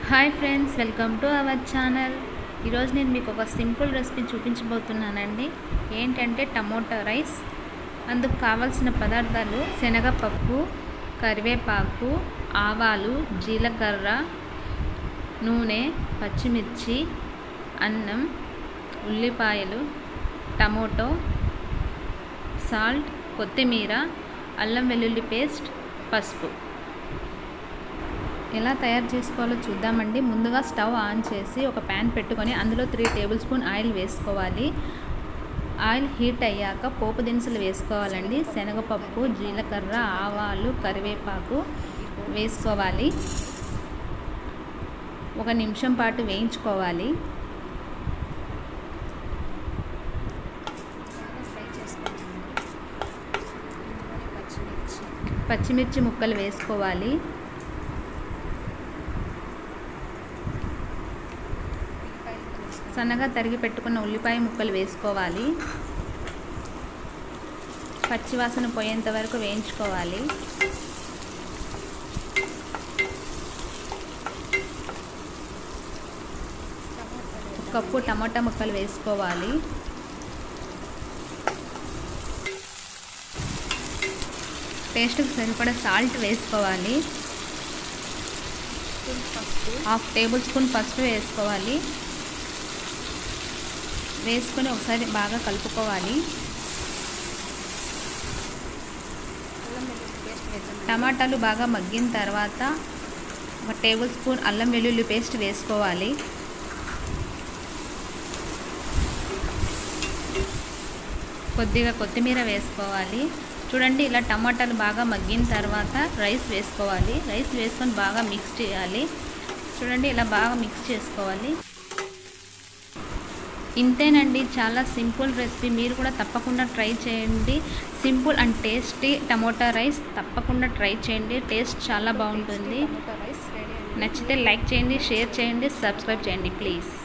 hi friends welcome to our channel ఈరోజు నేను మీకు ఒక సింపుల్ రెసిపీ చూపించబోతున్నానండి ఏంటంటే టమోటా రైస్ అందుకు కావాల్సిన పదార్థాలు శనగపప్పు కరివేపాకు ఆవాలు జీలకర్ర నూనె పచ్చిమిర్చి అన్నం ఉల్లిపాయలు టమోటో సాల్ట్ కొత్తిమీర అల్లం వెల్లుల్లి పేస్ట్ పసుపు ఎలా తయారు చేసుకోవాలో చూద్దామండి ముందుగా స్టవ్ ఆన్ చేసి ఒక ప్యాన్ పెట్టుకొని అందులో త్రీ టేబుల్ స్పూన్ ఆయిల్ వేసుకోవాలి ఆయిల్ హీట్ అయ్యాక పోపు దినుసులు వేసుకోవాలండి శనగపప్పు జీలకర్ర ఆవాలు కరివేపాకు వేసుకోవాలి ఒక నిమిషం పాటు వేయించుకోవాలి పచ్చిమిర్చి ముక్కలు వేసుకోవాలి సన్నగా తరిగి పెట్టుకున్న ఉల్లిపాయ ముక్కలు వేసుకోవాలి పచ్చివాసన పోయేంత వరకు వేయించుకోవాలి కప్పు టమాటా ముక్కలు వేసుకోవాలి టేస్ట్కి సరిపడా సాల్ట్ వేసుకోవాలి హాఫ్ టేబుల్ స్పూన్ పసుపు వేసుకోవాలి వేసుకొని ఒకసారి బాగా కలుపుకోవాలి టమాటాలు బాగా మగ్గిన తర్వాత ఒక టేబుల్ స్పూన్ అల్లం వెల్లుల్లి పేస్ట్ వేసుకోవాలి కొద్దిగా కొత్తిమీర వేసుకోవాలి చూడండి ఇలా టమాటాలు బాగా మగ్గిన తర్వాత రైస్ వేసుకోవాలి రైస్ వేసుకొని బాగా మిక్స్ చేయాలి చూడండి ఇలా బాగా మిక్స్ చేసుకోవాలి ఇంతేనండి చాలా సింపుల్ రెసిపీ మీరు కూడా తప్పకుండా ట్రై చేయండి simple and tasty tomato rice తప్పకుండా ట్రై చేయండి టేస్ట్ చాలా బాగుంటుంది నచ్చితే లైక్ చేయండి షేర్ చేయండి సబ్స్క్రైబ్ చేయండి ప్లీజ్